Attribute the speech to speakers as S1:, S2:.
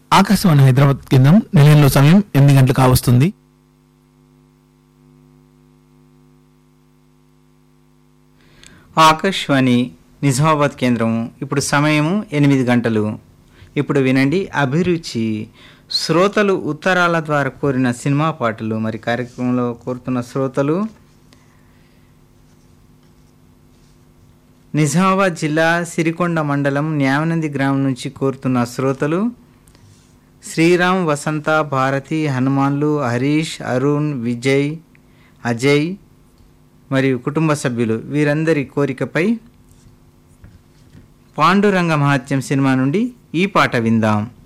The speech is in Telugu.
S1: ఆకాశవాణి హైదరాబాద్ కేంద్రం నిలయంలో సమయం ఎనిమిది గంటలు కావస్తుంది
S2: ఆకాశవాణి నిజామాబాద్ కేంద్రం ఇప్పుడు సమయము ఎనిమిది గంటలు ఇప్పుడు వినండి అభిరుచి శ్రోతలు ఉత్తరాల ద్వారా కోరిన సినిమా పాటలు మరి కార్యక్రమంలో కోరుతున్న శ్రోతలు నిజామాబాద్ జిల్లా సిరికొండ మండలం న్యామనంది గ్రామం నుంచి కోరుతున్న శ్రోతలు శ్రీరామ్ వసంత భారతి హనుమాన్లు హరీష్ అరుణ్ విజయ్ అజయ్ మరియు కుటుంబ సభ్యులు వీరందరి కోరికపై పాండురంగ మహత్యం సినిమా నుండి ఈ పాట విందాం